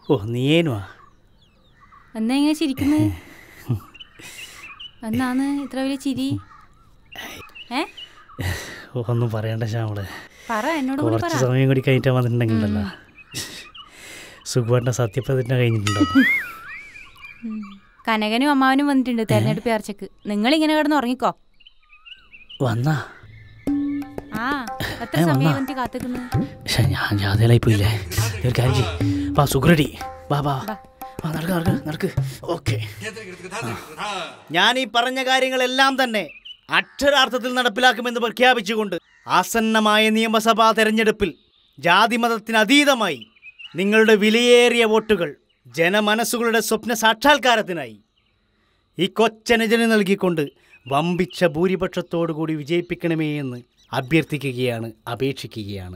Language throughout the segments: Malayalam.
ഓ നീയേനുവാ എന്നാ ഇങ്ങനെ ചിരിക്കുന്നു എന്നാന്ന് ഇത്ര വലിയ ചിരി ഏ ഓ ഒന്നും പറയണ്ട ശ്യാമളെ പറ എന്നോട് കൂടി പറ കുറച്ച് സമയം കൂടി കഴിഞ്ഞിട്ടാ വന്നിട്ടുണ്ടെങ്കിലല്ലോ സുഖമായിട്ട് സത്യപ്രതിജ്ഞ കഴിഞ്ഞിട്ടുണ്ടോ ഉം. കനകനും അമ്മാവനും വന്നിട്ടുണ്ട് തെരഞ്ഞെടുപ്പ് ചർച്ചക്ക് നിങ്ങൾ ഇങ്ങനെ കിടന്ന് ഉറങ്ങിക്കോ വന്നാ ആ എത്ര ഏ, സമയം വന്നാ? വന്നിട്ട് കാത്തുക്കുന്നു പക്ഷെ ഞാൻ ജാതയിലായി പോയില്ലേ നീ ഒരു കാര്യം ചെയ്യ്. വാ സുഖറെഡി വാ വാ വാ. വാ നടക്ക് നടക്ക് നടക്ക് ഓക്കെ ഞാൻ ഈ പറഞ്ഞ കാര്യങ്ങളെല്ലാം തന്നെ അക്ഷരാർത്ഥത്തിൽ നടപ്പിലാക്കുമെന്ന് പ്രഖ്യാപിച്ചുകൊണ്ട് ആസന്നമായ നിയമസഭാ തെരഞ്ഞെടുപ്പിൽ ജാതിമതത്തിന് അതീതമായി നിങ്ങളുടെ വിലയേറിയ വോട്ടുകൾ ജനമനസ്സുകളുടെ സ്വപ്ന സാക്ഷാത്കാരത്തിനായി ഈ കൊച്ചനുജന് നൽകിക്കൊണ്ട് വമ്പിച്ച ഭൂരിപക്ഷത്തോടുകൂടി വിജയിപ്പിക്കണമേ എന്ന് അഭ്യർത്ഥിക്കുകയാണ് അപേക്ഷിക്കുകയാണ്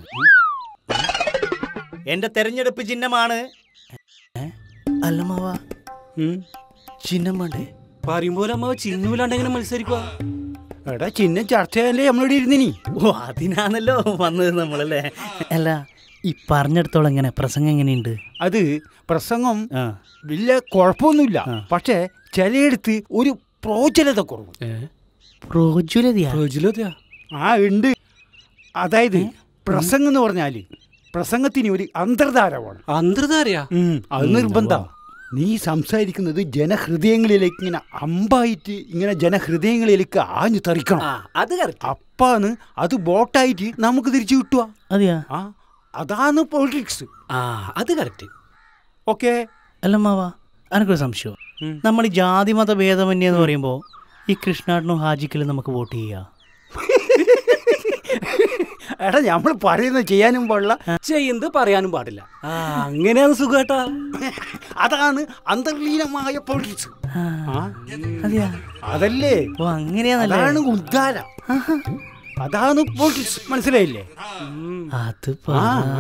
എൻ്റെ തെരഞ്ഞെടുപ്പ് ചിഹ്നമാണ് അല്ല മാവ ചിഹ്നം വേണ്ടേ പറയുമ്പോൾ അമ്മ ചിഹ്നമില്ലാണ്ട് എങ്ങനെ മത്സരിക്കുക എടാ ചിഹ്നം ചർച്ച ചെയ്യാനല്ലേ നമ്മളിവിടെ ഇരുന്നിനി ഓ അതിനാണല്ലോ വന്നത് നമ്മളല്ലേ അല്ല ഈ പറഞ്ഞിടത്തോളം എങ്ങനെ പ്രസംഗം എങ്ങനെയുണ്ട് അത് പ്രസംഗം ആ വലിയ കുഴപ്പമൊന്നുമില്ല ആ. പക്ഷേ ചിലയിടത്ത് ഒരു പ്രോജ്വലത കുറവ് പ്രോജ്വലതയാ റോജിലോതെയാ ആ ഉണ്ട് അതായത് പ്രസംഗം എന്ന് പറഞ്ഞാൽ പ്രസംഗത്തിന് ഒരു അന്തർധാര വേണം അന്തർധാരയാ ഉം, അത് നിർബന്ധം നീ സംസാരിക്കുന്നത് ജനഹൃദയങ്ങളിലേക്ക് ഇങ്ങനെ അമ്പായിട്ട് ഇങ്ങനെ ജനഹൃദയങ്ങളിലേക്ക് ആഞ്ഞു തെറിക്കണം ആ അത് കറക്റ്റ് അപ്പാണ് അത് ബോട്ടായിട്ട് നമുക്ക് തിരിച്ചു കിട്ടുക അതെയാ ആ അതാണ് പൊളിറ്റിക്സ് ആ അത് കറക്റ്റ് ഓക്കെ അല്ല മാവ എനിക്കൊരു സംശയം നമ്മൾ ഈ ജാതി മത ഭേദമന്യേ എന്ന് പറയുമ്പോൾ ഈ കൃഷ്ണാട്ടനും ഹാജിക്കലും നമുക്ക് വോട്ട് ചെയ്യാം എടാ നമ്മൾ പറയുന്നത് ചെയ്യാനും പാടില്ല ചെയ്യുന്നത് പറയാനും പാടില്ല ആ അങ്ങനെയാണ് സുഖേട്ടാ അതാണ് അന്തർലീനമായ പൊളിറ്റിക്സ് ആ അതെയാ അതല്ലേ ഓ അങ്ങനെയാണല്ലേ അതാണ് ഉദ്ധാര അതാണ് പൊളിറ്റിക്സ് മനസ്സിലായില്ലേ അത് പറ.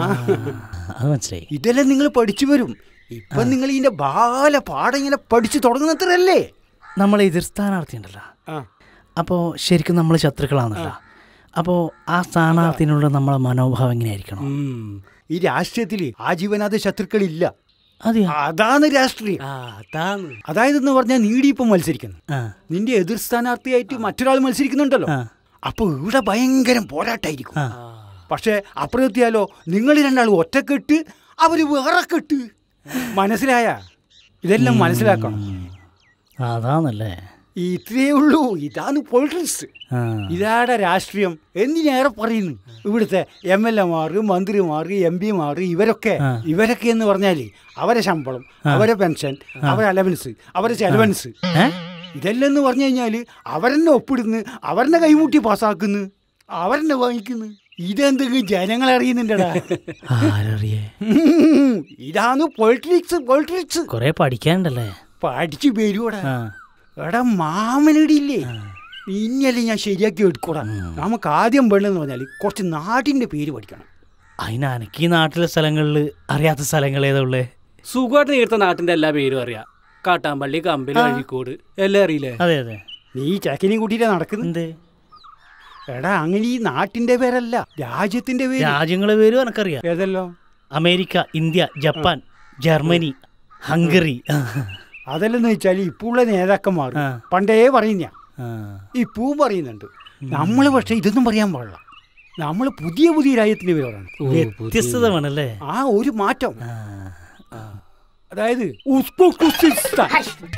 അത് മനസ്സിലായി ഇതെല്ലാം നിങ്ങൾ പഠിച്ചു വരും ഇപ്പൊ നിങ്ങൾ ഇതിന്റെ ബാല പാഠം ഇങ്ങനെ പഠിച്ചു തുടങ്ങുന്നത്രല്ലേ നമ്മൾ എതിർ സ്ഥാനാർത്ഥി ഉണ്ടല്ലോ ആ അപ്പോൾ ശരിക്കും നമ്മൾ ശത്രുക്കളാണല്ലോ അപ്പോൾ ആ സ്ഥാനാർത്ഥിനുള്ള നമ്മളെ മനോഭാവം എങ്ങനെയായിരിക്കണം ഉം. ഈ രാഷ്ട്രീയത്തിൽ ആജീവനാഥ ശത്രുക്കളില്ല അതെയാ അതാണ് രാഷ്ട്രീയം ആ അതാണ് അതായത് എന്ന് പറഞ്ഞാൽ നീടി ഇപ്പം മത്സരിക്കുന്നു ആ നിന്റെ എതിർ സ്ഥാനാർത്ഥിയായിട്ട് മറ്റൊരാൾ മത്സരിക്കുന്നുണ്ടല്ലോ ആ. അപ്പൊ ഇവിടെ ഭയങ്കരം പോരാട്ടായിരിക്കും ആ പക്ഷേ അപ്പുറത്തെത്തിയാലോ നിങ്ങൾ രണ്ടാളും ഒറ്റക്കെട്ട് അവര് വേറെ കെട്ട് മനസ്സിലായ ഇതെല്ലാം മനസ്സിലാക്കണം അതാണല്ലേ ഇത്രയേ ഉള്ളൂ ഇതാണ് പൊളിറ്റിക്സ് ആ ഇതാടെ രാഷ്ട്രീയം എന്തിനേറെ പറയുന്നു ഇവിടുത്തെ എം എൽ എമാർ മന്ത്രിമാർ എം പിമാർ ഇവരൊക്കെ ആ. ഇവരൊക്കെ എന്ന് പറഞ്ഞാൽ അവരെ ശമ്പളം അവരെ പെൻഷൻ അവരെ അലവൻസ് അവരെ ചെലവൻസ് ഏ? ഇതെല്ലാം എന്ന് പറഞ്ഞു കഴിഞ്ഞാൽ അവരെന്നെ ഒപ്പിടുന്നു അവരെന്നെ കൈമുട്ടി പാസ്സാക്കുന്നു അവരെന്നെ വാങ്ങിക്കുന്നു ഇതെന്തെങ്കിലും ജനങ്ങൾ അറിയുന്നുണ്ടടാ ആരറിയേ ഉം, ഇതാണ് പൊളിറ്റിക്സ് പൊളിറ്റിക്സ് കൊറേ പഠിക്കാനുണ്ടല്ലേ പഠിച്ചു പേരൂടാ ആ എടാ മാമനടിയില്ലേ ഇനിയല്ലേ ഞാൻ ശരിയാക്കി എടുക്കൂടാ നമുക്ക് ആദ്യം വേണ്ടതെന്ന് പറഞ്ഞാൽ കുറച്ച് നാടിന്റെ പേര് പഠിക്കണം അതിന് എനിക്ക് ഈ നാട്ടിലെ സ്ഥലങ്ങളിൽ അറിയാത്ത സ്ഥലങ്ങൾ ഏതാ ഉള്ളേ സുഖമായിട്ട് നേരത്തെ നാട്ടിന്റെ എല്ലാ പേരും അറിയാം കാട്ടാമ്പള്ളി കമ്പനി അഴീക്കോട് എല്ലാം അറിയില്ലേ അതെ അതെ നീ ചക്കിനെയും കൂട്ടിയിട്ടാ നടക്കുന്നത് എന്ത് എടാ അങ്ങനെ ഈ നാട്ടിന്റെ പേരല്ല രാജ്യത്തിന്റെ പേര് രാജ്യങ്ങളെ പേരും എനക്കറിയാം ഏതല്ലോ America India Japan Germany Hungary അതല്ലെന്ന് വെച്ചാൽ ഇപ്പുള്ള നേതാക്കന്മാർ ആ. പണ്ടേ പറയുന്ന ആ. ഇപ്പവും പറയുന്നുണ്ട് നമ്മൾ പക്ഷെ ഇതൊന്നും പറയാൻ പാടില്ല നമ്മൾ പുതിയ പുതിയ രാജ്യത്തിന്റെ പേരാണ് വ്യത്യസ്തത വേണല്ലേ ആ ഒരു മാറ്റം ആ. അതായത് ഉസ്ബെക്കിസ്ഥാൻ.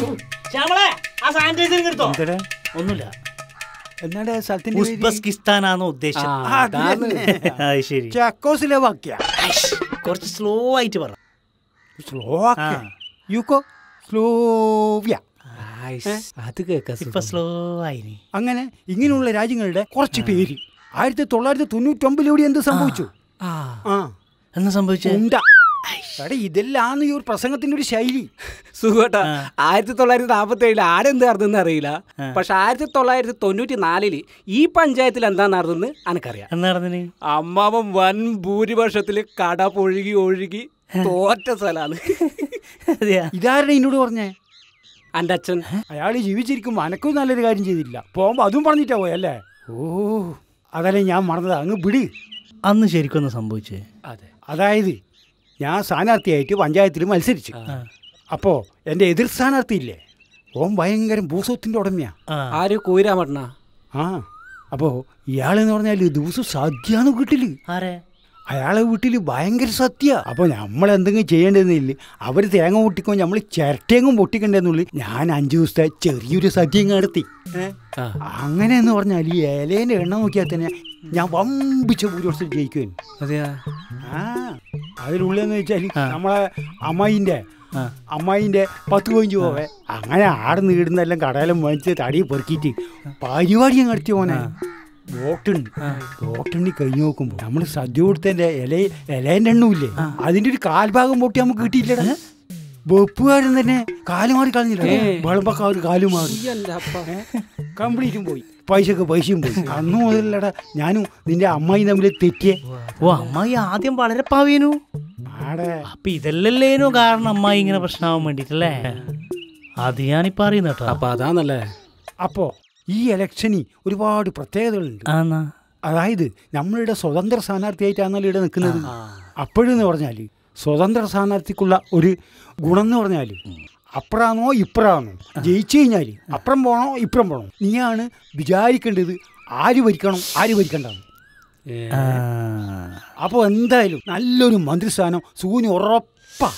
എന്തെടാ? ഒന്നുമില്ല എന്നാടാ സ്ഥലത്തിന്റെ പേര്? ഉസ്ബെക്കിസ്ഥാനാണോ ഉദ്ദേശം ആ, അത് തന്നെ. അത് ശരി ചെക്കോസ്ലോവാക്യ കുറച്ച് സ്ലോ ആയിട്ട് പറ സ്ലോവാക്യ ആ. യുക്കോ സ്ലോവ്യ ആയിഷ്, അത് കേൾക്കാൻ ഇപ്പൊ സുഖം. സ്ലോ ആയിനി അങ്ങനെ ഇങ്ങനെയുള്ള രാജ്യങ്ങളുടെ കുറച്ച് പേര് ആയിരത്തി തൊള്ളായിരത്തി തൊണ്ണൂറ്റൊമ്പതിലൂടെ എന്ത് സംഭവിച്ചു ആ ആ എന്നാ സംഭവിച്ചേ ഉണ്ട എടാ ഇതെല്ലാം ഈ ഒരു പ്രസംഗത്തിന്റെ ഒരു ശൈലി സുഖട്ടാ ആയിരത്തി തൊള്ളായിരത്തി നാപ്പത്തി ഏഴിൽ ആരെന്ത് നടന്നെന്ന് അറിയില്ല പക്ഷെ ആയിരത്തി തൊള്ളായിരത്തി തൊണ്ണൂറ്റി നാലില് ഈ പഞ്ചായത്തിൽ എന്താ നടന്നെന്ന് എനിക്കറിയാം എന്നാ നടന്നിന് അമ്മാവൻ വൻ ഭൂരിപക്ഷത്തില് കട പൊഴുകി ഒഴുകി തോറ്റ സ്ഥലാണ് അതെയാ ഇതാരുടെ എന്നോട് പറഞ്ഞേ എൻ്റെ അച്ഛൻ അയാൾ ജീവിച്ചിരിക്കുമ്പോൾ അനക്കും നല്ലൊരു കാര്യം ചെയ്തില്ല പോകുമ്പോൾ അതും പറഞ്ഞിട്ടാ പോയല്ലേ ഓ അതല്ലേ ഞാൻ മറന്നത് അങ്ങ് വിട് അന്ന് ശരിക്കും ഒന്ന് സംഭവിച്ചേ അതെ അതായത് ഞാൻ സ്ഥാനാർത്ഥിയായിട്ട് പഞ്ചായത്തിൽ മത്സരിച്ചു അപ്പോൾ എൻ്റെ എതിർ സ്ഥാനാർത്ഥി ഇല്ലേ ഓൻ ഭയങ്കര ഭൂസ്വത്തിൻ്റെ ഉടമയാ ആ ആര് കൂരാമട്ടണ ആ അപ്പോൾ ഇയാളെന്ന് പറഞ്ഞാൽ ദിവസം സദ്യയാണ് വീട്ടിൽ ആരെ അയാളെ വീട്ടിൽ ഭയങ്കര സത്യ അപ്പോൾ നമ്മൾ എന്തെങ്കിലും ചെയ്യേണ്ടതെന്നില്ല അവർ തേങ്ങ പൊട്ടിക്കോ നമ്മൾ ചിരട്ടയെങ്ങും പൊട്ടിക്കണ്ടെന്നുള്ളു ഞാൻ അഞ്ചു ദിവസത്തെ ചെറിയൊരു സദ്യം നടത്തി ഏ? ആ. അങ്ങനെ എന്ന് പറഞ്ഞാൽ ഈ ഇലേൻ്റെ എണ്ണ നോക്കിയാൽ തന്നെ ഞാൻ വമ്പിച്ച ഭൂരിപക്ഷത്തിൽ ജയിക്കുവാൻ അതെയാ ആ അതിലുള്ളതെന്ന് വെച്ചാൽ നമ്മളെ അമ്മായിൻ്റെ അമ്മായിൻ്റെ പത്ത് പതിനഞ്ച് പോവേ അങ്ങനെ ആടെ നീടുന്നെല്ലാം കടയിലും മേടിച്ച് തടി പെറുക്കിയിട്ട് പരിപാടി ഞാൻ നടത്തി പോനെ വോട്ടുണ്ട് വോട്ടുണ്ടി കഴിഞ്ഞ് നോക്കുമ്പോൾ നമ്മൾ സദ്യ കൊടുത്തതിൻ്റെ ഇല ഇലേൻ്റെ എണ്ണമില്ലേ അതിൻ്റെ ഒരു കാൽഭാഗം പൊട്ടി നമുക്ക് കിട്ടിയില്ലടാ വെപ്പുകാരൻ തന്നെ കാല് മാറി കളഞ്ഞില്ല വിളമ്പക്കാർ കാല് മാറി കംപ്ലീറ്റും പോയി പൈസക്ക് പൈസയും പോയി അന്ന് മുതലടാ ഞാനും നിന്റെ അമ്മായി തമ്മിൽ തെറ്റിയേ ഓ അമ്മായി ആദ്യം വളരെ പാവേനു ആടെ അപ്പൊ ഇതല്ലല്ലേനു കാരണം അമ്മായി ഇങ്ങനെ പ്രശ്നമാവാൻ വേണ്ടിട്ടല്ലേ അത് ഞാനിപ്പോ അറിയുന്ന കേട്ടോ അപ്പൊ അതാന്നല്ലേ അപ്പോൾ ഈ ഇലക്ഷന് ഒരുപാട് പ്രത്യേകതകളുണ്ട് ആന്നാ അതായത് നമ്മളുടെ സ്വതന്ത്ര സ്ഥാനാർത്ഥിയായിട്ടാണല്ലോ ഇവിടെ നിൽക്കുന്നത് അപ്പോഴെന്ന് പറഞ്ഞാൽ സ്വതന്ത്ര സ്ഥാനാർത്ഥിക്കുള്ള ഒരു ഗുണം എന്ന് പറഞ്ഞാൽ അപ്പുറാണോ ഇപ്പുറാണോ ജയിച്ചു കഴിഞ്ഞാൽ അപ്പുറം പോകണോ ഇപ്പുറം പോകണോ നീയാണ് വിചാരിക്കേണ്ടത് ആര് ഭരിക്കണം ആര് ഭരിക്കണ്ടെന്ന് ആ. അപ്പോൾ എന്തായാലും നല്ലൊരു മന്ത്രിസ്ഥാനം സൂന് ഉറപ്പാ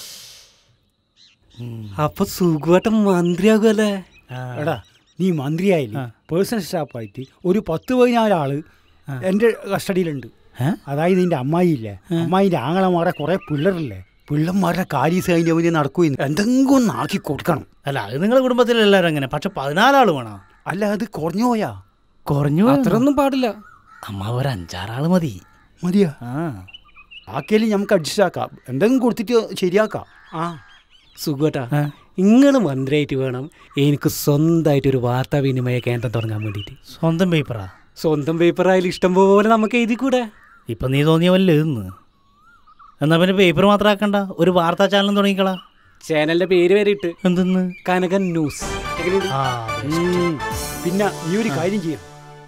അപ്പൊ സുഖമായിട്ട് മന്ത്രിയാകുമല്ലേ എടാ നീ മന്ത്രിയായില്ലേ പേഴ്സണൽ സ്റ്റാഫായിട്ട് ഒരു പത്ത് പതിനാല് ആള് എൻ്റെ കസ്റ്റഡിയിലുണ്ട് ഏ? അതായത് നിന്റെ അമ്മായില്ലേ അമ്മായിൻ്റെ ആങ്ങളമാരെ കുറെ പിള്ളേരില്ലേ പിള്ളന്മാരുടെ കാര്യസ് അതിൻ്റെ മുന്നിൽ നടക്കുകയും എന്തെങ്കിലും ഒന്ന് ആക്കി കൊടുക്കണം അല്ല അത് നിങ്ങളുടെ കുടുംബത്തിൽ എല്ലാവരും അങ്ങനെ പക്ഷെ പതിനാലാള് വേണം അല്ല അത് കുറഞ്ഞു പോയാ കുറഞ്ഞു അത്രയൊന്നും പാടില്ല അമ്മ ഒരു അഞ്ചാറാള് മതി മതിയാ ആ ആക്കിയാലും നമുക്ക് അഡ്ജസ്റ്റ് ആക്കാം എന്തെങ്കിലും കൊടുത്തിട്ട് ശരിയാക്കാം ആ സുഖട്ടാ ആ. നിങ്ങൾ മന്ത്രിയായിട്ട് വേണം എനിക്ക് സ്വന്തമായിട്ട് ഒരു വാർത്താവിനിമയ കേന്ദ്രം തുടങ്ങാൻ വേണ്ടിയിട്ട് സ്വന്തം പേപ്പറാ സ്വന്തം പേപ്പറായാലും ഇഷ്ടം പോലെ നമുക്ക് എഴുതി കൂടെ ഇപ്പൊ നീ തോന്നിയ വല്ല ഇന്ന് എന്നാ പിന്നെ പേപ്പർ മാത്രം ആക്കണ്ട ഒരു വാർത്താ ചാനലും തുടങ്ങിക്കളാ ചാനലിന്റെ പേര് വരെ ഇട്ട് എന്തെന്ന് കനകൻ ന്യൂസ് എങ്ങനെയുണ്ട്? ആ ഉം. പിന്നെ നീ ഒരു കാര്യം ചെയ്യാം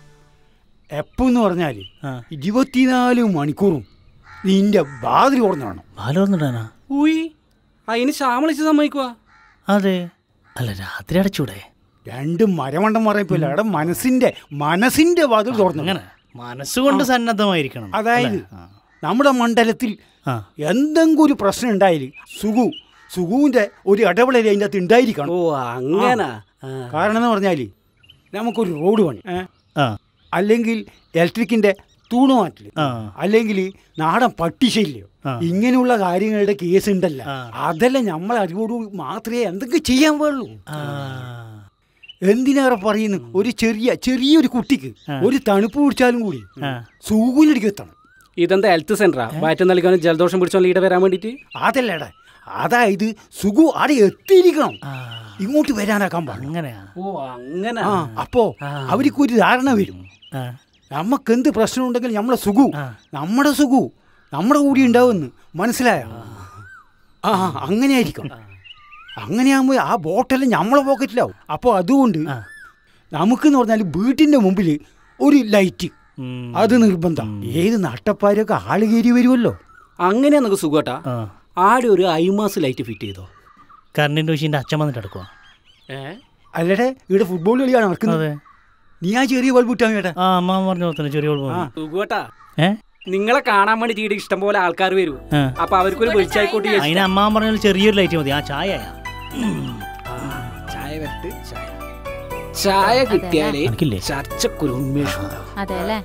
എപ്പെന്ന് പറഞ്ഞാൽ ആ. ഇരുപത്തിനാല് മണിക്കൂറും നിന്റെ ബാതിൽ ഓർന്നു വേണം പാല് വന്നിടാനാ ഉയ് അതിന് ശ്യാമളിച്ച് സമ്മതിക്കുക അതെ അല്ല രാത്രി അടച്ചൂടെ രണ്ട് മരമണ്ടം പറയപ്പില്ല അവിടെ മനസ്സിന്റെ മനസ്സിന്റെ വാതിൽ തുറന്നു അങ്ങനെ മനസ്സുകൊണ്ട് സന്നദ്ധമായിരിക്കണം അതായത് അല്ലേ? ആ. നമ്മുടെ മണ്ഡലത്തിൽ ആ എന്തെങ്കിലും ഒരു പ്രശ്നം ഉണ്ടായാൽ സുഖു സുഖുവിന്റെ ഒരു ഇടപെടൽ അതിൻ്റെ അകത്ത് ഉണ്ടായിരിക്കണം ഓ അങ്ങനെ കാരണം എന്ന് പറഞ്ഞാൽ നമുക്കൊരു റോഡ് പണി ഏ? ആ അല്ലെങ്കിൽ ഇലക്ട്രിക്കിന്റെ തൂണ് മാറ്റൽ ആ. അല്ലെങ്കിൽ നാടൻ പട്ടിശല്യം ആ. ഇങ്ങനെയുള്ള കാര്യങ്ങളുടെ കേസ് ഉണ്ടല്ലോ ആ. അതെല്ലാം നമ്മളെ അറിവോട് മാത്രമേ എന്തൊക്കെ ചെയ്യാൻ പാടുള്ളൂ ആ. എന്തിനേറെ പറയുന്നു ഒരു ചെറിയ ചെറിയൊരു കുട്ടിക്ക് ഒരു തണുപ്പ് പിടിച്ചാലും കൂടി ആ. സൂര്യടിക്ക് എത്തണം ഇതെന്താ ഹെൽത്ത് സെന്ററാ വയറ്റം നൽകാനും ജലദോഷം പിടിച്ചോണ്ട് ഈടെ വരാൻ വേണ്ടിയിട്ട് അതല്ലടാ അതായത് സുഖു അവിടെ എത്തിയിരിക്കണം ആ. ഇങ്ങോട്ട് വരാനാക്കാൻ പാടില്ല അങ്ങനെയാ ഓ അങ്ങനെ ആ അപ്പോ അവർക്ക് ഒരു ധാരണ വരും ആ. നമുക്ക് എന്ത് പ്രശ്നമുണ്ടെങ്കിൽ നമ്മളെ സുഖു ആ. നമ്മുടെ സുഖു നമ്മുടെ കൂടി ഉണ്ടാവുമെന്ന് മനസ്സിലായോ ആ അങ്ങനെയായിരിക്കും അങ്ങനെയാകുമ്പോൾ ആ ബോട്ടെല്ലാം നമ്മളെ പോക്കറ്റിലാവും അപ്പോൾ അതുകൊണ്ട് ആ. നമുക്കെന്ന് പറഞ്ഞാൽ വീട്ടിൻ്റെ മുമ്പിൽ ഒരു ലൈറ്റ് ഉം. അത് നിർബന്ധം ഏത് നട്ടപ്പാരൊക്കെ ആള് കയറി വരുമല്ലോ അങ്ങനെയാ നമുക്ക് സുഖട്ടാ ആ ആടെ ഒരു ഐമാസ് ലൈറ്റ് ഫിറ്റ് ചെയ്തോ കറണ്ടിന്റെ മെഷീൻ്റെ അച്ഛൻ വന്നിട്ട് എടുക്കുക ഏ അല്ലടെ ഇവിടെ ഫുട്ബോൾ കളിയാണ് നടക്കുന്നത് അതെ നീ ആ ചെറിയ ബൾബ് ഇട്ടാ കേട്ടാ ആ അമ്മ പറഞ്ഞ പോലെ തന്നെ ചെറിയ കുഴപ്പം മതി. സുഖട്ടാ ഏ നിങ്ങളെ കാണാൻ വേണ്ടി ഈടെ ഇഷ്ടം പോലെ ആൾക്കാർ വരും ആ. അപ്പൊ അവർക്കൊരു വെളിച്ചായിക്കോട്ട് അതിന് അമ്മ പറഞ്ഞാൽ ചെറിയൊരു ലൈറ്റ് മതി ആ ചായ ചായ വരട്ട് ചായ ചായ കിട്ടിയാലേ എനിക്കില്ലേ? ചർച്ചക്കൊരു ഉന്മേഷം ഉണ്ടാവും അതെ അല്ലേ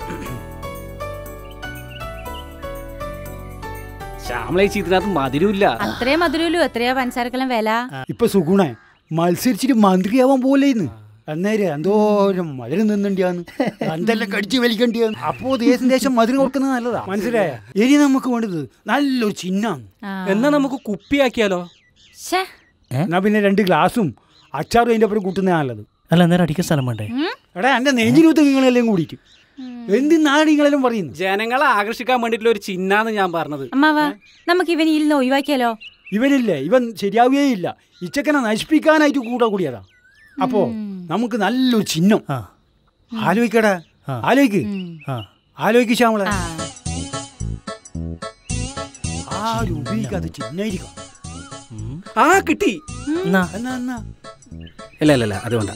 ശ്യാമളേച്ചി ഇതിനകത്ത് മധുരമില്ല അത്രയും മധുരല്ലോ എത്രയാ പഞ്ചസാരക്കെല്ലാം വില ഇപ്പൊ സുഗുണേ മത്സരിച്ചിട്ട് മന്ത്രിയാവാൻ പോലേന്ന് അന്നേരം എന്തോരം മധുരം നിന്നുണ്ടിയാന്ന് എന്തെല്ലാം കടിച്ചു വലിക്കണ്ടിയാന്ന് അപ്പോ ദേശം ദേശം മധുരം കൊടുക്കുന്നത് നല്ലതാ മനസ്സിലായ ഇനി നമുക്ക് വേണ്ടത് നല്ലൊരു ചിഹ്നാണ് ആ. എന്നാ നമുക്ക് കുപ്പിയാക്കിയാലോ ശ്ശേ. എന്നാ പിന്നെ രണ്ട് ഗ്ലാസും അച്ചാറും അതിന്റെ അപ്പുറം കൂട്ടുന്ന നല്ലത് അല്ല അന്നേരം അടിക്കാൻ സ്ഥലം വേണ്ടേ ഉം? എടാ എന്റെ നെഞ്ചിനൂത്ത് നിങ്ങളെല്ലാം കൂടിയിട്ട് എന്തിനാണ് നിങ്ങളെല്ലാം പറയുന്നു ജനങ്ങളെ ആകർഷിക്കാൻ വേണ്ടിയിട്ടുള്ള ഒരു ചിഹ്നാന്ന് ഞാൻ പറഞ്ഞത് അമ്മാവാ നമുക്ക് ഇവൻ ഇതിൽ നിന്ന് ഒഴിവാക്കിയാലോ ഇവനില്ലേ ഇവൻ ശരിയാവുകയില്ല ഇച്ചക്കനെ നശിപ്പിക്കാനായിട്ട് കൂടെ കൂടിയതാ അപ്പോ നമുക്ക് നല്ലൊരു ചിഹ്നം ആ ആലോചിക്കടാ ആ. ആലോചിക്ക് ഉം. ആ ആലോചിക്ക് ശ്യാമളെ ആ ആരും ഉപയോഗിക്കാതെ ചിന്നായിരിക്കും ആ കിട്ടി എന്നാ എന്നാ എന്നാ ഇല്ല ഇല്ല ഇല്ല അത് വേണ്ട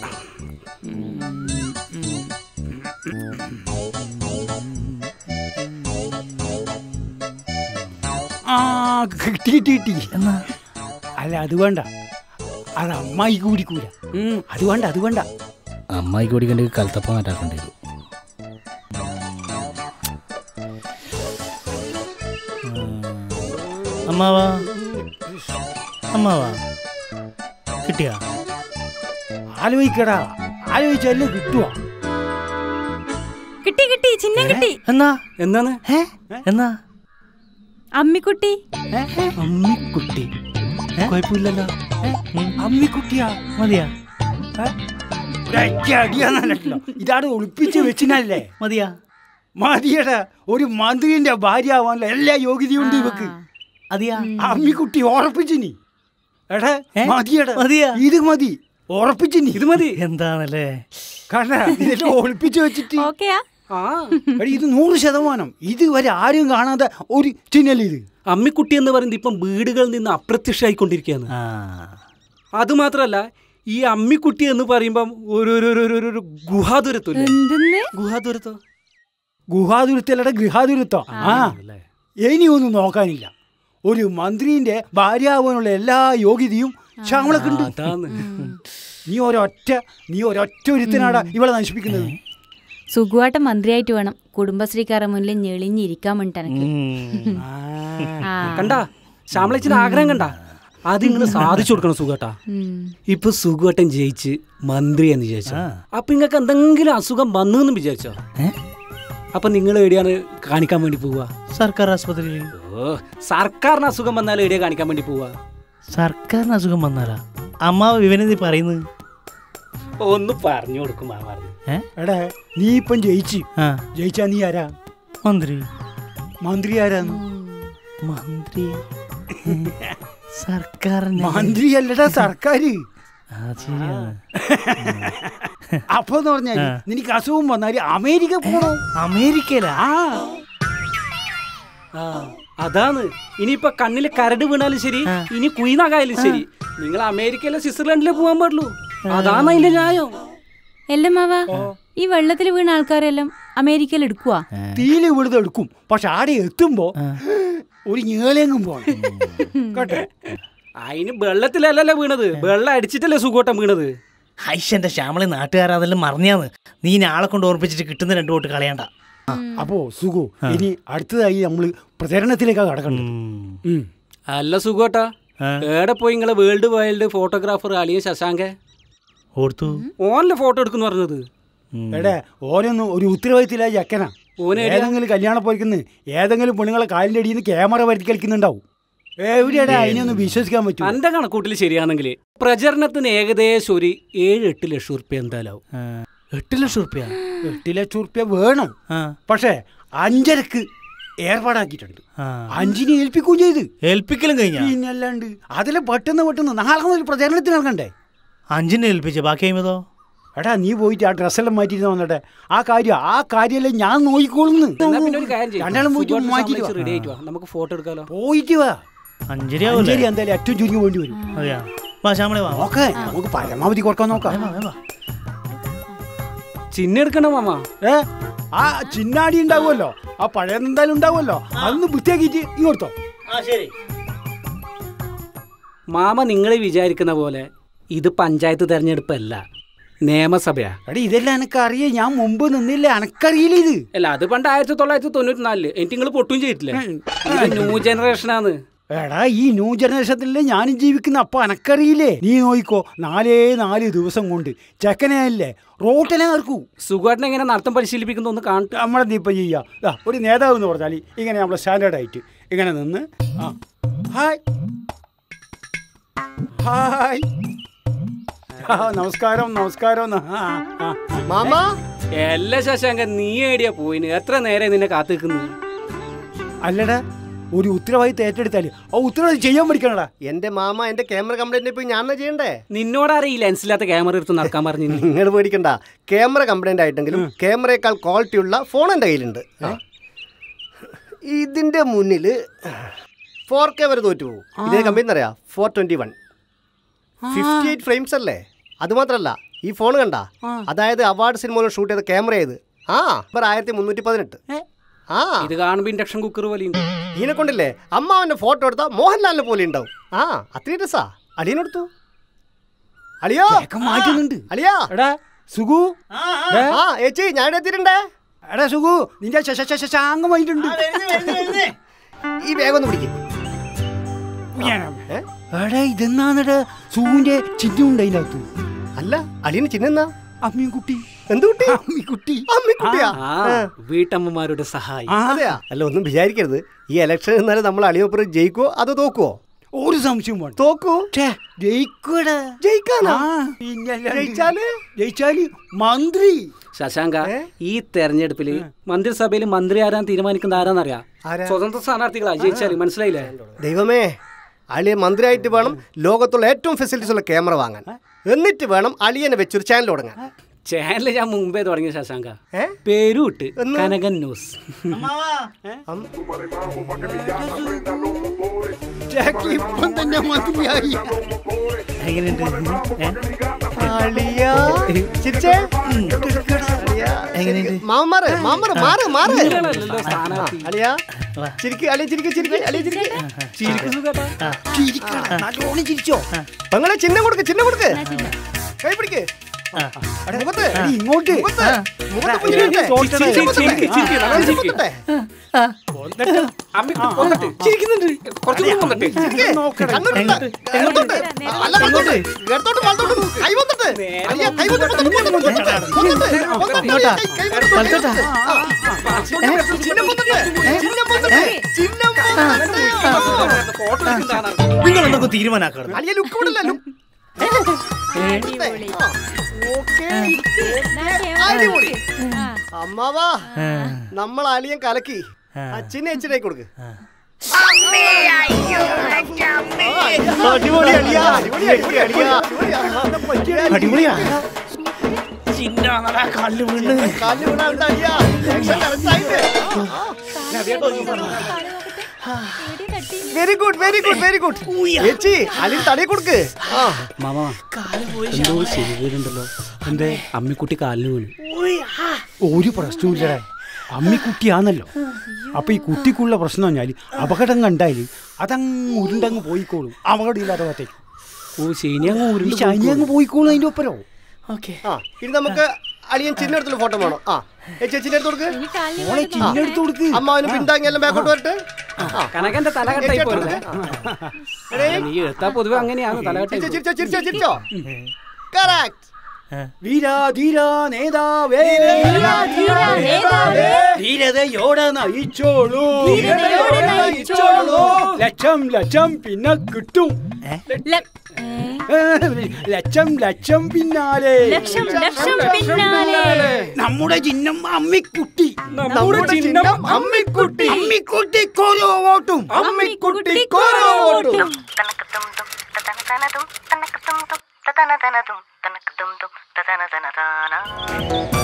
ആ കിട്ടി കിട്ടി കിട്ടി എന്നാ അല്ല അത് വേണ്ട അത് അമ്മായി കൂടിക്കൂല ഉം. അത് വേണ്ട അത് വേണ്ട അമ്മായി കൂടിക്കണ്ടെങ്കിൽ കലത്തപ്പം മാറ്റാക്കേണ്ടി വരും അമ്മാവാ അമ്മാവാ കിട്ടിയാ ആലോചിക്കടാ ആലോചിച്ചല്ലേ കിട്ടുവാ കിട്ടി കിട്ടി ചിഹ്നം കിട്ടി എന്നാ എന്നാണ് ഏ എന്നാ അമ്മിക്കുട്ടി അമ്മിക്കുട്ടി ഏ? കുഴപ്പമില്ലല്ലോ ഉം. അമ്മിക്കുട്ടിയാ മതിയാ ഒരൊറ്റ അടിയാന്നല്ലോ ഇതാണ് ഒളിപ്പിച്ച് വെച്ചിനല്ലേ മതിയാ മതിയടാ ഒരു മന്ത്രിന്റെ ഭാര്യ ആവാനുള്ള എല്ലാ യോഗ്യതയുണ്ട് ഇവക്ക് അതിയാ അമ്മിക്കുട്ടി ഉറപ്പിച്ചിനി എടാ ഏ? മതിയടാ മതിയാ? ഇത് മതി ഉറപ്പിച്ചിനി ഇത് മതി എന്താണല്ലേ കാരണം ഇതെല്ലാം ഒളിപ്പിച്ച് വെച്ചിട്ട് ഓക്കെയാ ആ എടാ, ഇത് നൂറ് ശതമാനം ഇതുവരെ ആരും കാണാത്ത ഒരു ചിഹ്നല്ലേ ഇത് അമ്മിക്കുട്ടി എന്ന് പറയുന്നത് ഇപ്പം വീടുകളിൽ നിന്ന് അപ്രത്യക്ഷമായിക്കൊണ്ടിരിക്കുകയാണ് ആ അത് മാത്രല്ല ഈ അമ്മിക്കുട്ടി എന്ന് പറയുമ്പം ഒരു ഒരു ഒരു- ഒരു- ഒരു ഒരു ഗുഹാതുരത്വം എന്തെന്ന് ഗുഹാതുരത്വം ഗുഹാതുരത്തല്ലട ഗൃഹാതുരത്തോ ആ ഇനി ഒന്നും നോക്കാനില്ല ഒരു മന്ത്രിന്റെ ഭാര്യാവാനുള്ള എല്ലാ യോഗ്യതയും ശ്യാമളക്കുണ്ട് അതാണ് നീ ഒരൊറ്റ നീ ഒരൊറ്റ ഒരുത്തനാടാ ഇവളെ നശിപ്പിക്കുന്നത് സുഖമായിട്ട് മന്ത്രിയായിട്ട് വേണം കുടുംബശ്രീക്കാരുടെ മുന്നിൽ ഞെളിഞ്ഞിരിക്കാൻ വേണ്ടിട്ട് എനിക്ക് ഉം. ആ കണ്ടാ ശ്യാമളച്ചിന്റെ ആഗ്രഹം കണ്ട അത് ഇങ്ങനെ സാധിച്ചു കൊടുക്കണം സുഖട്ടാ ഉം. ഇപ്പൊ സുഖവട്ടൻ ജയിച്ച് മന്ത്രി എന്ന് വിചാരിച്ചോ അപ്പൊ നിങ്ങൾക്ക് എന്തെങ്കിലും അസുഖം വന്നു എന്ന് വിചാരിച്ചോ ഏ? അപ്പൊ നിങ്ങൾ എവിടെയാണ് കാണിക്കാൻ വേണ്ടി പോവുക സർക്കാർ ആസ്പത്രിയിൽ ഓ സർക്കാരിന് അസുഖം വന്നാൽ എവിടെയാ കാണിക്കാൻ വേണ്ടി പോവുക സർക്കാരിന് അസുഖം വന്നാലാ അമ്മാവ് വിവനെന്തി പറയുന്നത് ഒന്ന് പറഞ്ഞു കൊടുക്കും മാമാറി ഏ എടാ നീ ഇപ്പം ജയിച്ച് ആ ജയിച്ചാ നീ ആരാ മന്ത്രി മന്ത്രി ആരാന്ന് മന്ത്രി സർക്കാരിന് മന്ത്രി അല്ലടാ സർക്കാര് ആ ശരിയാണ് അപ്പൊ എന്ന് പറഞ്ഞാല് നിനക്ക് അസുഖം വന്നാല് അമേരിക്ക പോണോ അമേരിക്കയിലാ ആ ആ അതാണ് ഇനിയിപ്പൊ കണ്ണില് കരട് വീണാലും ശരി ഇനി കുയിനാകായാലും ശരി നിങ്ങൾ അമേരിക്കയിലെ സ്വിറ്റ്സർലൻഡിലേ പോകാൻ പാടുള്ളൂ അതാണ് അതിന്റെ ന്യായം എല്ലാം മാവാ ഈ വെള്ളത്തിൽ വീണ ആൾക്കാരെല്ലാം അമേരിക്കയിൽ എടുക്കുവാ തീല് വിടുത് എടുക്കും പക്ഷെ ആടെ എത്തുമ്പോ ഒരു ഞേളെങ്കും പോണം കേട്ടോ അതിന് വെള്ളത്തിലല്ലല്ലോ വീണത് വെള്ളം അടിച്ചിട്ടല്ലേ സുഖോട്ടം വീണത് ഹൈഷന്റെ ശ്യാമളി നാട്ടുകാർ അതെല്ലാം മറിഞ്ഞാന്ന് നീ ഇനി ആളെ കൊണ്ട് ഓർപ്പിച്ചിട്ട് കിട്ടുന്ന രണ്ടു വോട്ട് കളയണ്ട അപ്പോ സുഖു ഇനി അടുത്തതായി നമ്മള് പ്രചരണത്തിലേക്കാ കടക്കണ്ടത് ഉം. അല്ല സുഖോട്ടാ ആ. ഏടെ പോയി നിങ്ങളെ world wild photographer Aliya Shashanka ഓർത്തു ഓനിലെ ഫോട്ടോ എടുക്കുന്നു പറഞ്ഞത് എടേ ഓരോന്നും ഒരു ഉത്തരവാദിത്തമില്ല ചക്കനാ ഓന് ഏതെങ്കിലും കല്യാണം പോയിക്കുന്ന ഏതെങ്കിലും പെണ്ണുങ്ങളെ കാലിന്റെ അടിയിൽ നിന്ന് ക്യാമറ വരുത്തി കളിക്കുന്നുണ്ടാവും എവിടെയാടാ അതിനൊന്നും വിശ്വസിക്കാൻ പറ്റൂ എന്റെ കണക്കൂട്ടിൽ ശരിയാണെങ്കിൽ പ്രചരണത്തിന് ഏകദേശം ഒരു ഏഴ് എട്ട് ലക്ഷം റുപ്യ എന്തായാലും എട്ട് ലക്ഷം റുപ്യ എട്ട് ലക്ഷം റുപ്യ വേണം ആ പക്ഷേ അഞ്ചരക്ക് ഏർപ്പാടാക്കിയിട്ടുണ്ട് ആ അഞ്ചിനെ ഏൽപ്പിക്കുകയും ചെയ്ത് ഏൽപ്പിക്കലും കഴിഞ്ഞ പിന്നല്ലാണ്ട് അതിലെ പെട്ടെന്ന് പെട്ടെന്ന് നാളെ മുതൽ പ്രചരണത്തിന് ഇറങ്ങണ്ടേ അഞ്ചിനെ ഏൽപ്പിച്ച ബാക്കി കഴിയുമ്പോ എടാ നീ പോയിട്ട് ആ ഡ്രസ്സെല്ലാം മാറ്റിയിട്ട് വന്നട്ടെ ആ കാര്യം ആ കാര്യമെല്ലാം ഞാൻ നോക്കിക്കോളുന്നു എന്നാ പിന്നെ ഒരു കാര്യം ചെയ്യ്. രണ്ടാളും പോയിട്ട് സുഖമായിട്ട് മാറ്റിയിട്ട് സമ്മതിച്ച് വാ. ready ആയിട്ട് വാ. നമുക്ക് ഫോട്ടോ എടുക്കാലോ പോയിട്ട് വാ അഞ്ചര അഞ്ചരി എന്തായാലും ഏറ്റവും ചുരുങ്ങി വേണ്ടി വരും അതെയാ വാ ശ്യാമളെ വാ വാ. നോക്കേ നമുക്ക് പരമാവധി കുറക്കാൻ നോക്കാം വാ, വാ, വാ. ചിഹ്നം എടുക്കണം മാമ ഏ ആ ചിന്നാടി ഉണ്ടാവുമല്ലോ ആ പഴയ എന്തായാലും ഉണ്ടാവുമല്ലോ അതൊന്ന് വൃത്തിയാക്കിയിട്ട് ഇങ്ങോട്ടോ ആ ശരി മാമ നിങ്ങൾ വിചാരിക്കുന്ന പോലെ ഇത് പഞ്ചായത്ത് തെരഞ്ഞെടുപ്പല്ല നിയമസഭയാ എടാ ഇതെല്ലാം എനക്ക് അറിയാം ഞാൻ മുമ്പ് നിന്നില്ല എനക്കറിയില്ല ഇത് അല്ല അത് പണ്ട് ആയിരത്തി തൊള്ളായിരത്തി തൊണ്ണൂറ്റി നാലില് എനിക്ക് നിങ്ങൾ പൊട്ടും ചെയ്തിട്ടില്ലേ ഇത് ന്യൂ ജനറേഷനാണ് എടാ ഈ ന്യൂ ജനറേഷനിലെ ഞാനും ജീവിക്കുന്ന അപ്പൊ എനക്കറിയില്ലേ നീ നോയിക്കോ നാലേ നാല് ദിവസം കൊണ്ട് ചെക്കനെയല്ലേ റോട്ടിനെ നിർക്കൂ സുഖമായിട്ട് എങ്ങനെ നടത്തം പരിശീലിപ്പിക്കുന്ന ഒന്ന് കാണട്ടെ നമ്മളെന്താ ഇപ്പം ചെയ്യാ ദാ, ഒരു നേതാവ് എന്ന് പറഞ്ഞാൽ ഇങ്ങനെ നമ്മളെ സ്റ്റാൻഡേർഡ് ആയിട്ട് ഇങ്ങനെ നിന്ന് ആ ഹായ് ഹായ് ആ നമസ്കാരം നമസ്കാരം ന്ന്. ആ, ആ, ആ. മാമ എല്ലാ ശശാങ്ക നീ ഏടിയാ പോയിന് എത്ര നേരം നിന്നെ കാത്തു നിൽക്കുന്നു അല്ലടാ ഒരു ഉത്തരവാദിത്തം ഏറ്റെടുത്താൽ ആ ഉത്തരവാദിത്തം ചെയ്യാൻ പഠിക്കണടാ എന്റെ മാമ എന്റെ ക്യാമറ കംപ്ലൈന്റ് ഇപ്പൊ ഞാൻ തന്നെ ചെയ്യണ്ടേ നിന്നോടാരെ ഈ ലെൻസില്ലാത്ത ക്യാമറ എടുത്ത് നടക്കാൻ പറഞ്ഞു നിങ്ങൾ പേടിക്കണ്ട ക്യാമറ കംപ്ലൈന്റ് ആയിട്ടെങ്കിലും ക്യാമറയേക്കാൾ ക്വാളിറ്റി ഉള്ള ഫോൺ എൻ്റെ കയ്യിലുണ്ട് ആ. ഇതിന്റെ മുന്നിൽ ഫോർ കെ വരെ തോറ്റു പോകും ഇതേ കമ്പനി അറിയാം four twenty one fifty eight frames അല്ലേ അത് മാത്രല്ല ഈ ഫോൺ കണ്ട അതായത് അവാർഡ് സിനിമകൾ ഷൂട്ട് ചെയ്ത ക്യാമറ ചെയ്ത് ആ ഇവർ ആയിരത്തി മുന്നൂറ്റി പതിനെട്ട് ആ ഇത് കാണുമ്പോ ഇൻഡക്ഷൻ കുക്കർ പോലെ ഉണ്ട് ഇതിനെ കൊണ്ടില്ലേ അമ്മാവന്റെ ഫോട്ടോ എടുത്താൽ മോഹൻലാലിനെ പോലെ ഉണ്ടാവും ആ അത്രയും രസാ അളിയനെടുത്തു അളിയോ മാറ്റുന്നുണ്ട് അളിയാ എടാ സുഖു ആ ഏച്ചി ഞാൻ ഇവിടെ എത്തിയിട്ടുണ്ടേ എടാ സുഖു നിന്റെ ശശ ശശ ശാങ്കം വന്നിട്ടുണ്ട് ഈ വേഗം ഒന്ന് പിടിക്കും എടാ ഇതെന്നാണെടാ സുഖുവിന്റെ ചിഹ്നം ഉണ്ട് അതിനകത്ത് അല്ല അളിയന് ചിഹ്നെന്നാ അമ്മയും കുട്ടി എന്ത് കുട്ടി അമ്മിക്കുട്ടി അമ്മിക്കുട്ടിയാ ആ വീട്ടമ്മമാരുടെ സഹായം ആ അതെയാ അല്ല ഒന്നും വിചാരിക്കരുത് ഈ ഇലക്ഷൻ എന്നാലും നമ്മൾ അളിയപ്പുറം ജയിക്കോ അതോ തോക്കുവോ ഒരു സംശയം വേണ്ട തോക്കൂ ജയിക്കൂടാ ജയിക്കാനാ ആ, പിന്നല്ലാണ്ട്. ജയിച്ചാല് ജയിച്ചാല് മന്ത്രി ശശാങ്ക ഈ തെരഞ്ഞെടുപ്പില് മന്ത്രിസഭയിൽ മന്ത്രി ആരാൻ തീരുമാനിക്കുന്ന ആരാന്നറിയാം ആരാ? സ്വതന്ത്ര സ്ഥാനാർത്ഥികളാ ജയിച്ചാല് മനസ്സിലായില്ലേ ദൈവമേ അളിയൻ മന്ത്രിയായിട്ട് വേണം ലോകത്തുള്ള ഏറ്റവും ഫെസിലിറ്റീസ് ഉള്ള ക്യാമറ വാങ്ങാൻ എന്നിട്ട് വേണം അളിയനെ വെച്ചൊരു ചാനൽ തുടങ്ങാൻ ചാനൽ ഞാൻ മുമ്പേ തുടങ്ങിയ ശശാങ്ക ഏ? പേരുവിട്ട് കനകൻ ന്യൂസ് ജാക്കി ഇപ്പം തന്നെ മന്ത്രിയായി എങ്ങനെയുണ്ട് ഏ? അളിയാ ചിരിച്ചേ അളിയാ, എങ്ങനെയുണ്ട്? മാമന്മാറ് മാമന്മാറ് മാറ് മാറ് നിങ്ങളല്ലല്ലോ സ്ഥാനാർത്ഥി. ആ, അളിയാ ചിരിക്ക് അളിയ ചിരിക്ക് ചിരിക്ക് അളിയ ചിരിക്ക് ചിരിക്കണം നല്ലോണം ചിരിച്ചോ പെങ്ങളെ ചിഹ്നം കൊടുക്ക് ചിഹ്നം കൊടുക്ക് കൈ പിടിക്ക് അടെ, മുഖത്ത് എടി, ഇങ്ങോട്ട് മുഖത്ത് മുഖത്ത് പുഞ്ചിരി ചിരിക്ക്, കൊടുത്തേ. ചിരിക്ക്, ചിരിക്ക്, ചിരിക്ക്, ചിരിക്ക്, ആ, നല്ലോണം ചിരിക്ക് ചിരിക്ക്. കൊടുത്തേ. അമ്മയ്ക്ക് കൊന്നിട്ട് ചിരിക്കുന്നുണ്ട് കുറച്ചുകൂടി കൊന്നിട്ട് ചിരിക്ക്. കണ്ണുരുണ്ട. ഇടത്തോട്ട്. അല്ല, വലത്തോട്ട്. ഇടത്തോട്ട്, വലത്തോട്ട്. കൈ വന്നിട്ട്. അളിയാ, കൈ വന്നിട്ട്, വന്നിട്ട്, വന്നിട്ട്, വന്നിട്ട്. വന്നിട്ട്. ഇങ്ങോട്ടാ. കൈ- കൈ വന്നിട്ട്. വലത്തോട്ടാ. ആ. ചിഹ്നം വന്നിട്ട്. ചിഹ്നം വന്നിട്ട്. ചിഹ്നം വന്നിട്ട്. ഫോട്ടോ എടുക്കുന്നതാണ് നിങ്ങൾ എന്തൊക്കെ തീരുമാനാക്കണം അളിയ ലുക്ക് വിടില്ല ലുക്ക് അടിപൊളി. ഓക്കേ എന്നാ ക്യാമറ അടിപൊളി. ആ. അമ്മാവാ നമ്മൾ അളിയൻ കലക്കി അച്ഛനെ അച്ഛനെ കൊടുക്ക് അടിപൊളി അളിയാ അടിപൊളി അടിപൊളി അടിയാ അടിപൊളിയാ കല്ല് വീണ് കാലിൽ വീണാണ്ട് അളിയാ Action correct ആയിട്ട്. എവിടെ തട്ടി? Very good very good very good ചേച്ചി അലി തടി കൊടുക്ക് ആ മാമ എന്തോ ശരിയുണ്ടല്ലോ എന്തേ അമ്മിക്കുട്ടി കാലിന് വീണു ഒരു പ്രശ്നമില്ലടേ അമ്മിക്കുട്ടിയാണല്ലോ അപ്പൊ ഈ കുട്ടിക്കുള്ള പ്രശ്നം പറഞ്ഞാല് അപകടം കണ്ടാല് അതങ്ങ് ഉരുണ്ടങ്ങ് പോയിക്കോളും അപകടമില്ലാതെ പറ്റേക്കും ഓ ശനി അങ്ങ് ഈ ഉരുണ്ട് ശനി അങ്ങ് പോയിക്കോളും അതിന്റെ ഒപ്പരോ ഓക്കെ ആ ഇനി നമുക്ക് അളിയൻ ചിഹ്നം എടുത്തുള്ള ഫോട്ടോ വേണം ആ ചേച്ചി ചിഹ്നം എടുത്ത് കൊടുക്ക് ഇനി കാലിന് മോളെ ചിഹ്നം എടുത്ത് കൊടുക്ക് അമ്മാവന് പിന്താങ്ങി എല്ലാം ബാക്കോട്ട് വരട്ടെ ആ കനകന്റെ തലകെട്ടായി ചേച്ചി പോരുന്നേ എടേ, നീ എടുത്താ പൊതുവെ അങ്ങനെയാണ് തലകെട്ടായി ചിരിച്ചോ ചിരിച്ചോ ചിരിച്ചോ ചിരിച്ചോ കറക്റ്റ് വീരാ ധീരാ നേതാവേ നേതാവേ. ധീരതയോടെ നയിച്ചോളൂ ധീരതയോടെ നയിച്ചോളൂ. ലക്ഷം ലക്ഷം പിന്നെ കിട്ടും ല- ഏ? ലക്ഷം ലക്ഷം പിന്നാലെ ലക്ഷം ലക്ഷം പിന്നാലെ നമ്മുടെ ചിഹ്നം അമ്മിക്കുട്ടി നമ്മുടെ ചിഹ്നം അമ്മിക്കുട്ടി അമ്മിക്കുട്ടി കോലോ വോട്ടും അമ്മിക്കുട്ടി കോരോട്ടും തനക്കത്തും തും തനതനതും തനക്കത്തും തും തനതനതും തനക്കത്തും തും തനതനതാന